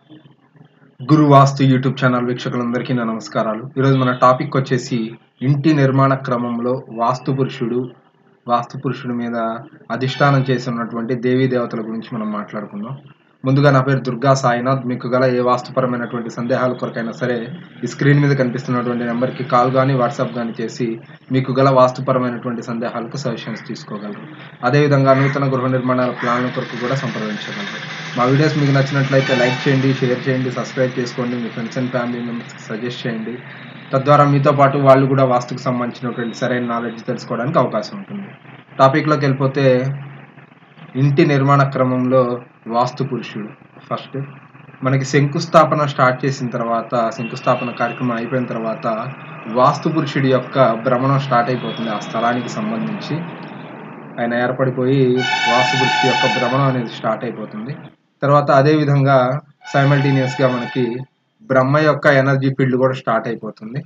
గురు వాస్తు YouTube channel వీక్షకులందరికీ నా నమస్కారాలు ఈరోజు మన టాపిక్ వచ్చేసి ఇంటి నిర్మాణ క్రమంలో వాస్తు పురుషుడు వాస్తు పురుషుడి మీద అధిష్టానం చేసి ఉన్నటువంటి దేవీ దేవతల గురించి మనం మాట్లాడుకుందాం ముందుగా నా పేరు దుర్గా సాయినాథ్ మీకు గల ఏ వాస్తుపరమైనటువంటి సందేహాల కొరకైనా సరే ఈ స్క్రీన్ మీద కనిపిస్తున్నటువంటి నెంబర్కి కాల్ కానీ వాట్సాప్ కానీ చేసి మీకు గల వాస్తుపరమైనటువంటి సందేహాలకు సజెషన్స్ తీసుకోగలరు అదేవిధంగా నూతన గృహ నిర్మాణాల ప్లాన్ల కొరకు కూడా సంప్రదించగలరు మా వీడియోస్ మీకు నచ్చినట్లయితే లైక్ చేయండి షేర్ చేయండి సబ్స్క్రైబ్ చేసుకోండి మీ ఫ్రెండ్స్ అండ్ ఫ్యామిలీ మెంబర్స్కి సజెస్ట్ చేయండి తద్వారా మీతో పాటు వాళ్ళు కూడా వాస్తుకు సంబంధించినటువంటి సరైన నాలెడ్జ్ తెలుసుకోవడానికి అవకాశం ఉంటుంది టాపిక్లోకి వెళ్ళిపోతే ఇంటి నిర్మాణ క్రమంలో వాస్తు పురుషుడు ఫస్ట్ మనకి శంకుస్థాపన స్టార్ట్ చేసిన తర్వాత శంకుస్థాపన కార్యక్రమం అయిపోయిన తర్వాత వాస్తు పురుషుడి యొక్క భ్రమణం స్టార్ట్ అయిపోతుంది ఆ స్థలానికి సంబంధించి ఆయన ఏర్పడిపోయి వాస్తు పురుషుడి యొక్క భ్రమణం అనేది స్టార్ట్ అయిపోతుంది తర్వాత అదే విధంగా సైమల్టేనియస్గా మనకి బ్రహ్మ యొక్క ఎనర్జీ ఫీల్డ్ కూడా స్టార్ట్ అయిపోతుంది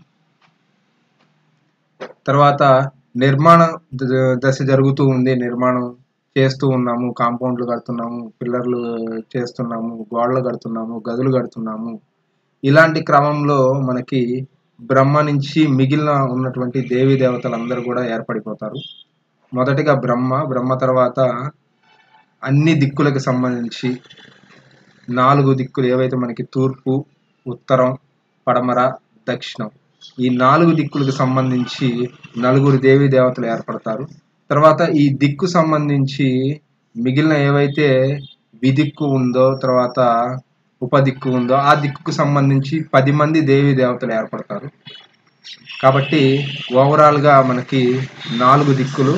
తర్వాత నిర్మాణ ద- దశ జరుగుతూ ఉంది నిర్మాణం చేస్తూ ఉన్నాము కాంపౌండ్లు కడుతున్నాము పిల్లర్లు చేస్తున్నాము గోడలు కడుతున్నాము గదులు కడుతున్నాము ఇలాంటి క్రమంలో మనకి బ్రహ్మ నుంచి మిగిలిన ఉన్నటువంటి దేవీ దేవతలందరూ కూడా ఏర్పడిపోతారు మొదటిగా బ్రహ్మ బ్రహ్మ తర్వాత అన్ని దిక్కులకు సంబంధించి నాలుగు దిక్కులు ఏవైతే మనకి తూర్పు ఉత్తరం పడమర దక్షిణం ఈ నాలుగు దిక్కులకు సంబంధించి నలుగురు దేవీ దేవతలు ఏర్పడతారు తర్వాత ఈ దిక్కు సంబంధించి మిగిలిన ఏవైతే విదిక్కు ఉందో తర్వాత ఉపదిక్కు ఉందో ఆ దిక్కుకు సంబంధించి పది మంది దేవీ దేవతలు ఏర్పడతారు కాబట్టి ఓవరాల్గా మనకి నాలుగు దిక్కులు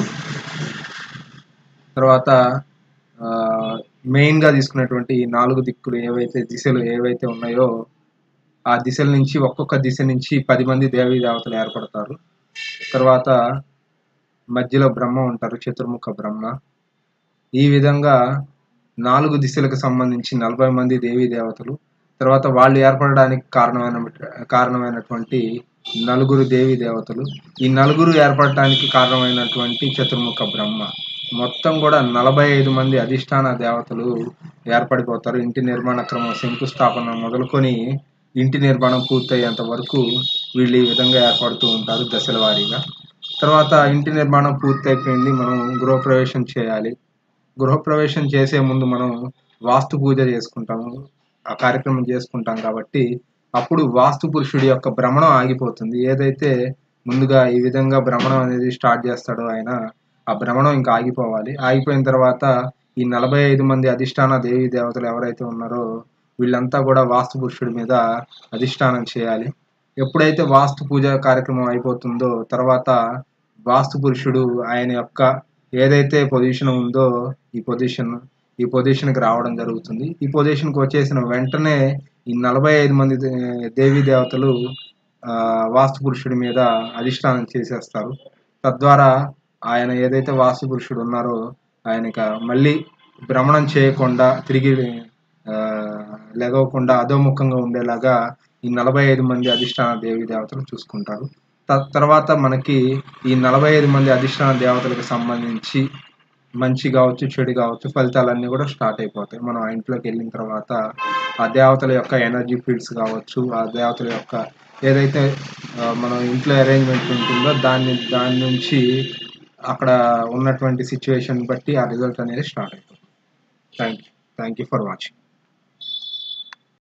తర్వాత ఆ, మెయిన్గా తీసుకున్నటువంటి ఈ నాలుగు దిక్కులు ఏవైతే దిశలు ఏవైతే ఉన్నాయో ఆ దిశల నుంచి ఒక్కొక్క దిశ నుంచి పది మంది దేవీ దేవతలు ఏర్పడతారు తర్వాత మధ్యలో బ్రహ్మ ఉంటారు చతుర్ముఖ బ్రహ్మ ఈ విధంగా నాలుగు దిశలకు సంబంధించి నలభై మంది దేవీ దేవతలు తర్వాత వాళ్ళు ఏర్పడడానికి కారణమైన కారణమైనటువంటి నలుగురు దేవీ దేవతలు ఈ నలుగురు ఏర్పడటానికి కారణమైనటువంటి చతుర్ముఖ బ్రహ్మ మొత్తం కూడా నలభై ఐదు మంది అధిష్టాన దేవతలు ఏర్పడిపోతారు ఇంటి నిర్మాణ క్రమం శంకుస్థాపన మొదలుకొని ఇంటి నిర్మాణం పూర్తయ్యేంత వరకు వీళ్ళు ఈ విధంగా ఏర్పడుతూ ఉంటారు దశల వారీగా తర్వాత ఇంటి నిర్మాణం పూర్తయిపోయింది మనం గృహప్రవేశం చేయాలి గృహప్రవేశం చేసే ముందు మనం వాస్తు పూజ చేసుకుంటాము ఆ కార్యక్రమం చేసుకుంటాం కాబట్టి అప్పుడు వాస్తు పురుషుడి యొక్క భ్రమణం ఆగిపోతుంది ఏదైతే ముందుగా ఈ విధంగా భ్రమణం అనేది స్టార్ట్ చేస్తాడో ఆయన ఆ భ్రమణం ఇంకా ఆగిపోవాలి ఆగిపోయిన తర్వాత ఈ నలభై ఐదు మంది అధిష్టాన దేవీ దేవతలు ఎవరైతే ఉన్నారో వీళ్ళంతా కూడా వాస్తు పురుషుడి మీద అధిష్టానం చేయాలి ఎప్పుడైతే వాస్తు పూజ కార్యక్రమం అయిపోతుందో తర్వాత వాస్తు పురుషుడు ఆయన యొక్క ఏదైతే పొజిషన్ ఉందో ఈ పొజిషన్ ఈ పొజిషన్కి రావడం జరుగుతుంది ఈ పొజిషన్కి వచ్చేసిన వెంటనే ఈ నలభై ఐదు మంది దే- దేవీ దేవతలు ఆ, వాస్తు పురుషుడి మీద అధిష్టానం చేసేస్తారు తద్వారా ఆయన ఏదైతే వాస్తు పురుషుడు ఉన్నారో ఆయనక మళ్ళీ భ్రమణం చేయకుండా తిరిగి ఆ, లెగవకుండా అధోముఖంగా ఉండేలాగా ఈ నలభై ఐదు మంది అధిష్టాన దేవీ దేవతలు చూసుకుంటారు త- తర్వాత మనకి ఈ నలభై ఐదు మంది అధిష్టాన దేవతలకు సంబంధించి మంచి కావచ్చు చెడు కావచ్చు ఫలితాలన్నీ కూడా స్టార్ట్ అయిపోతాయి మనం ఆ ఇంట్లోకి వెళ్ళిన తర్వాత ఆ దేవతల యొక్క ఎనర్జీ ఫీల్డ్స్ కావచ్చు ఆ దేవతల యొక్క ఏదైతే ఆ, మనం ఇంట్లో అరేంజ్మెంట్ ఉంటుందో దాన్ని దాని నుంచి అక్కడ ఉన్నటువంటి సిచ్యువేషన్ బట్టి ఆ రిజల్ట్ అనేది స్టార్ట్ అయిపోతుంది thank you thank you for watching